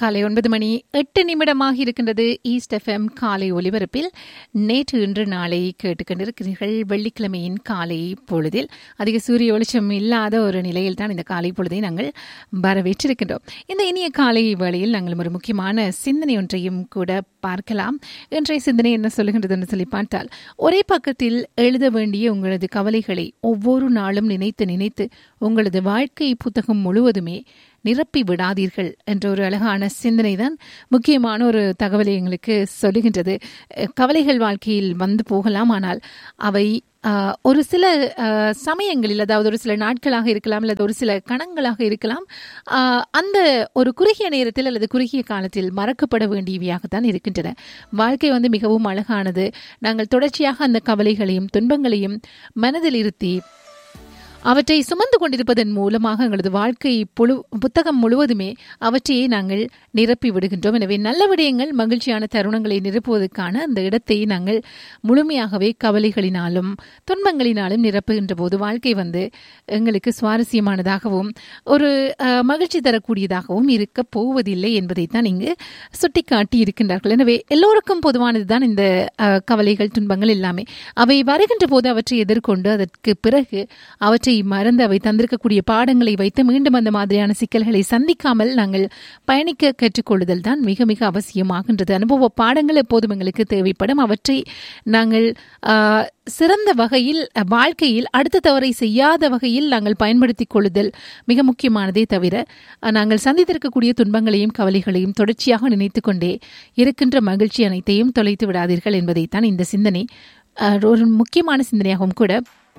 காலை ஒன்பது மணி எட்டு நிமிடமாக இருக்கின்றது ஈஸ்ட் எஃப்எம் காலை ஒலிபரப்பில் நேற்று இன்று நாளை கேட்டுக்கொண்டிருக்கிறீர்கள் வெள்ளிக்கிழமையின் காலை பொழுதில் அதிக சூரிய வெளிச்சம் இல்லாத ஒரு நிலையில் தான் இந்த காலை பொழுதை நாங்கள் வரவேற்றிருக்கின்றோம் இந்த இனிய காலை வேளையில் நாங்கள் ஒரு முக்கியமான சிந்தனை ஒன்றையும் கூட பார்க்கலாம் இன்றைய சிந்தனை என்ன சொல்லுகின்றதுன்னு சொல்லி பார்த்தால் ஒரே பக்கத்தில் எழுத வேண்டிய உங்களது கவலைகளை ஒவ்வொரு நாளும் நினைத்து நினைத்து உங்களது வாழ்க்கை புத்தகம் முழுவதுமே நிரப்பி விடாதீர்கள் என்ற ஒரு அழகான சிந்தனை தான் முக்கியமான ஒரு தகவலை எங்களுக்கு சொல்லுகின்றது கவலைகள் வாழ்க்கையில் வந்து போகலாம் ஆனால் அவை ஒரு சில சமயங்களில் அதாவது ஒரு சில நாட்களாக இருக்கலாம் அல்லது ஒரு சில கணங்களாக இருக்கலாம் அந்த ஒரு குறுகிய நேரத்தில் அல்லது குறுகிய காலத்தில் மறக்கப்பட வேண்டியவையாகத்தான் இருக்கின்றன வாழ்க்கை வந்து மிகவும் அழகானது நாங்கள் தொடர்ச்சியாக அந்த கவலைகளையும் துன்பங்களையும் மனதில் இருத்தி அவற்றை சுமந்து கொண்டிருப்பதன் மூலமாக எங்களது வாழ்க்கை புழு புத்தகம் முழுவதுமே அவற்றையே நாங்கள் நிரப்பி விடுகின்றோம் எனவே நல்ல விடயங்கள் மகிழ்ச்சியான தருணங்களை நிரப்புவதற்கான அந்த இடத்தை நாங்கள் முழுமையாகவே கவலைகளினாலும் துன்பங்களினாலும் நிரப்புகின்ற போது வாழ்க்கை வந்து எங்களுக்கு சுவாரஸ்யமானதாகவும் ஒரு மகிழ்ச்சி தரக்கூடியதாகவும் இருக்க போவதில்லை என்பதைத்தான் இங்கு சுட்டிக்காட்டி இருக்கின்றார்கள் எனவே எல்லோருக்கும் பொதுவானதுதான் இந்த கவலைகள் துன்பங்கள் எல்லாமே அவை வருகின்ற போது அவற்றை எதிர்கொண்டு அதற்கு பிறகு அவற்றை அவற்றை மறந்து அவை தந்திருக்கக்கூடிய பாடங்களை வைத்து மீண்டும் அந்த மாதிரியான சிக்கல்களை சந்திக்காமல் நாங்கள் பயணிக்க கற்றுக்கொள்ளுதல் தான் மிக மிக அவசியமாகின்றது அனுபவ பாடங்கள் எப்போதும் எங்களுக்கு தேவைப்படும் அவற்றை நாங்கள் சிறந்த வகையில் வாழ்க்கையில் அடுத்த தவறை செய்யாத வகையில் நாங்கள் பயன்படுத்திக் கொள்ளுதல் மிக முக்கியமானதே தவிர நாங்கள் சந்தித்திருக்கக்கூடிய துன்பங்களையும் கவலைகளையும் தொடர்ச்சியாக நினைத்து கொண்டே இருக்கின்ற மகிழ்ச்சி அனைத்தையும் தொலைத்து விடாதீர்கள் என்பதைத்தான் இந்த சிந்தனை ஒரு முக்கியமான சிந்தனையாகவும் கூட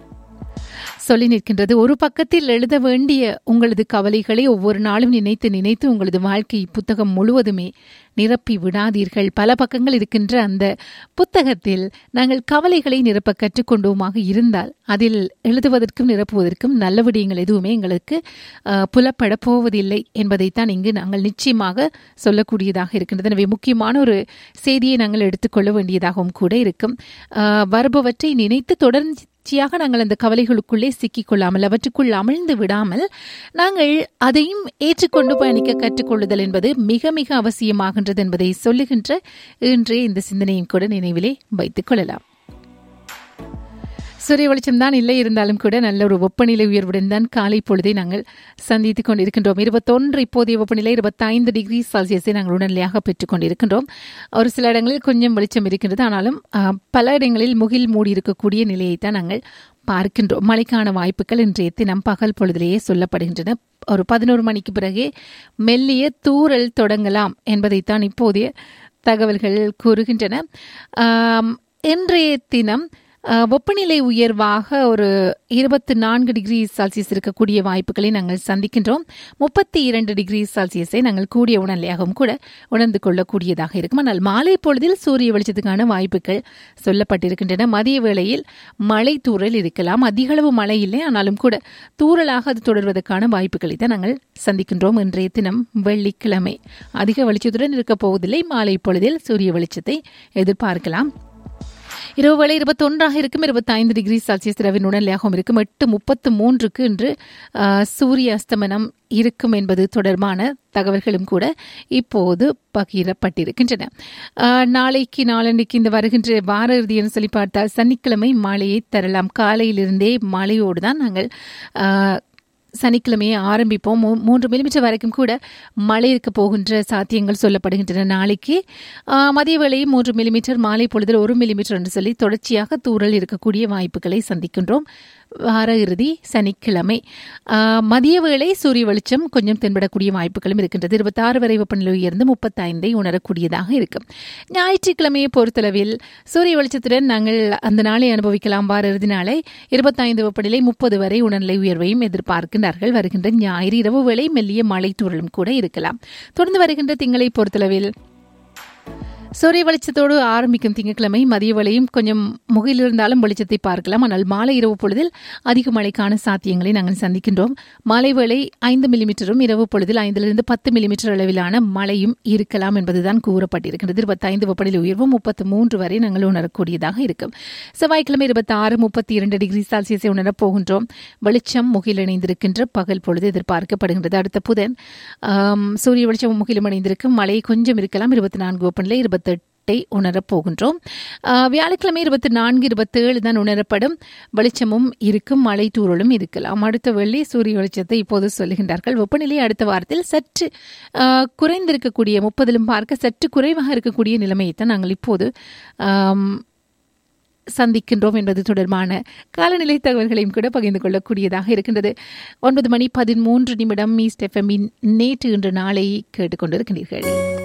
சொல்லி நிற்கின்றது ஒரு பக்கத்தில் எழுத வேண்டிய உங்களது கவலைகளை ஒவ்வொரு நாளும் நினைத்து நினைத்து உங்களது வாழ்க்கை புத்தகம் முழுவதுமே நிரப்பி விடாதீர்கள் பல பக்கங்கள் இருக்கின்ற அந்த புத்தகத்தில் நாங்கள் கவலைகளை நிரப்ப கற்றுக்கொண்டோமாக இருந்தால் அதில் எழுதுவதற்கும் நிரப்புவதற்கும் நல்ல விடயங்கள் எதுவுமே எங்களுக்கு புலப்பட போவதில்லை என்பதைத்தான் இங்கு நாங்கள் நிச்சயமாக சொல்லக்கூடியதாக இருக்கின்றது எனவே முக்கியமான ஒரு செய்தியை நாங்கள் எடுத்துக்கொள்ள வேண்டியதாகவும் கூட இருக்கும் வருபவற்றை நினைத்து தொடர்ந்து தொடர்ச்சியாக நாங்கள் அந்த கவலைகளுக்குள்ளே சிக்கிக் கொள்ளாமல் அவற்றுக்குள் அமிழ்ந்து விடாமல் நாங்கள் அதையும் ஏற்றுக்கொண்டு பயணிக்க கற்றுக்கொள்ளுதல் என்பது மிக மிக அவசியமாகின்றது என்பதை சொல்லுகின்ற இன்றைய இந்த சிந்தனையும் கூட நினைவிலே வைத்துக் கொள்ளலாம் சூரிய வெளிச்சம் தான் இல்லை இருந்தாலும் கூட நல்ல ஒரு வெப்பநிலை உயர்வுடன் தான் காலை பொழுதை நாங்கள் சந்தித்துக் கொண்டிருக்கின்றோம் இருபத்தொன்று இப்போதைய வெப்பநிலை இருபத்தைந்து டிகிரி செல்சியஸை நாங்கள் உடனடியாக பெற்றுக் கொண்டிருக்கின்றோம் ஒரு சில இடங்களில் கொஞ்சம் வெளிச்சம் இருக்கின்றது ஆனாலும் பல இடங்களில் முகில் மூடி இருக்கக்கூடிய நிலையை தான் நாங்கள் பார்க்கின்றோம் மழைக்கான வாய்ப்புகள் இன்றைய தினம் பகல் பொழுதிலேயே சொல்லப்படுகின்றன ஒரு பதினோரு மணிக்கு பிறகே மெல்லிய தூரல் தொடங்கலாம் என்பதைத்தான் இப்போதைய தகவல்கள் கூறுகின்றன இன்றைய தினம் வெப்பநிலை உயர்வாக ஒரு இருபத்தி நான்கு டிகிரி செல்சியஸ் இருக்கக்கூடிய வாய்ப்புகளை நாங்கள் சந்திக்கின்றோம் முப்பத்தி இரண்டு டிகிரி செல்சியஸை நாங்கள் கூடிய உணர்நிலையாகவும் கூட உணர்ந்து கொள்ளக்கூடியதாக இருக்கும் ஆனால் மாலை பொழுதில் சூரிய வெளிச்சத்துக்கான வாய்ப்புகள் சொல்லப்பட்டிருக்கின்றன மதிய வேளையில் மழை தூறல் இருக்கலாம் அதிக அளவு மழை இல்லை ஆனாலும் கூட தூறலாக அது தொடர்வதற்கான வாய்ப்புகளை தான் நாங்கள் சந்திக்கின்றோம் இன்றைய தினம் வெள்ளிக்கிழமை அதிக வெளிச்சத்துடன் இருக்கப் போவதில்லை மாலை பொழுதில் சூரிய வெளிச்சத்தை எதிர்பார்க்கலாம் இரவு வேளை இருபத்தொன்றாக இருக்கும் இருபத்தைந்து டிகிரி செல்சியஸ் இரவின் உடல்நிலையாகவும் இருக்கும் எட்டு முப்பத்து மூன்றுக்கு இன்று சூரிய அஸ்தமனம் இருக்கும் என்பது தொடர்பான தகவல்களும் கூட இப்போது பகிரப்பட்டிருக்கின்றன நாளைக்கு நாளன்னைக்கு இந்த வருகின்ற வார இறுதின்னு சொல்லி பார்த்தால் சனிக்கிழமை மழையை தரலாம் காலையிலிருந்தே மழையோடு தான் நாங்கள் சனிக்கிழமையை ஆரம்பிப்போம் மூன்று மில்லிமீட்டர் வரைக்கும் கூட மழை இருக்க போகின்ற சாத்தியங்கள் சொல்லப்படுகின்றன நாளைக்கு மதிய வேளையில் மூன்று மில்லிமீட்டர் மாலை பொழுதில் ஒரு மில்லிமீட்டர் என்று சொல்லி தொடர்ச்சியாக தூரல் இருக்கக்கூடிய வாய்ப்புகளை சந்திக்கின்றோம் வார இறுதி சனிக்கிழமை மதிய வேளை சூரிய வெளிச்சம் கொஞ்சம் தென்படக்கூடிய வாய்ப்புகளும் இருக்கின்றது இருபத்தாறு வரை வெப்பநிலை உயர்ந்து முப்பத்தைந்தை உணரக்கூடியதாக இருக்கும் ஞாயிற்றுக்கிழமையை பொறுத்தளவில் சூரிய வெளிச்சத்துடன் நாங்கள் அந்த நாளை அனுபவிக்கலாம் வார இறுதி நாளை இருபத்தைந்து வெப்பநிலை முப்பது வரை உணர்நிலை உயர்வையும் எதிர்பார்க்கின்றார்கள் வருகின்ற ஞாயிறு இரவு வேளை மெல்லிய மழை தூரலும் கூட இருக்கலாம் தொடர்ந்து வருகின்ற திங்களை பொறுத்தளவில் சூரிய வெளிச்சத்தோடு ஆரம்பிக்கும் திங்கட்கிழமை மதிய வேளையும் கொஞ்சம் முகையில் இருந்தாலும் வெளிச்சத்தை பார்க்கலாம் ஆனால் மாலை இரவு பொழுதில் அதிக மழைக்கான சாத்தியங்களை நாங்கள் சந்திக்கின்றோம் மாலை வேளை ஐந்து மில்லிமீட்டரும் இரவு பொழுதில் ஐந்திலிருந்து பத்து மில்லிமீட்டர் அளவிலான மழையும் இருக்கலாம் என்பதுதான் கூறப்பட்டிருக்கிறது இருபத்தைந்து வெப்பநிலை உயர்வு முப்பத்து மூன்று வரை நாங்கள் உணரக்கூடியதாக இருக்கும் செவ்வாய்க்கிழமை இருபத்தி ஆறு முப்பத்தி இரண்டு டிகிரி செல்சியஸை உணரப் போகின்றோம் வெளிச்சம் முகில் இணைந்திருக்கின்ற பகல் பொழுது எதிர்பார்க்கப்படுகின்றது அடுத்த புதன் ஆம், சூரிய வெளிச்சம் முகிலும் இணைந்திருக்கும் மழை கொஞ்சம் இருக்கலாம் இருபத்தி நான்கு வெப்பநிலை இருபத்தெட்டை உணரப் போகின்றோம் ஆ, வியாழக்கிழமை இருபத்தி நான்கு இருபத்தேழு தான் உணரப்படும் வெளிச்சமும் இருக்கும் மழை தூறலும் இருக்கலாம் அடுத்த வெள்ளி சூரிய வெளிச்சத்தை இப்போது சொல்லுகின்றார்கள் வெப்பநிலை அடுத்த வாரத்தில் சற்று ஆ, குறைந்திருக்கக்கூடிய முப்பதிலும் பார்க்க சற்று குறைவாக இருக்கக்கூடிய நிலைமையை தான் நாங்கள் இப்போது ஆம், சந்திக்கின்றோம் என்பது தொடர்பான காலநிலை தகவல்களையும் கூட பகிர்ந்து கொள்ளக்கூடியதாக இருக்கின்றது ஒன்பது மணி பதிமூன்று நிமிடம் ஈஸ்ட் எஃப்எம்மின் நேற்று இன்று நாளை கேட்டுக்கொண்டிருக்கிறீர்கள்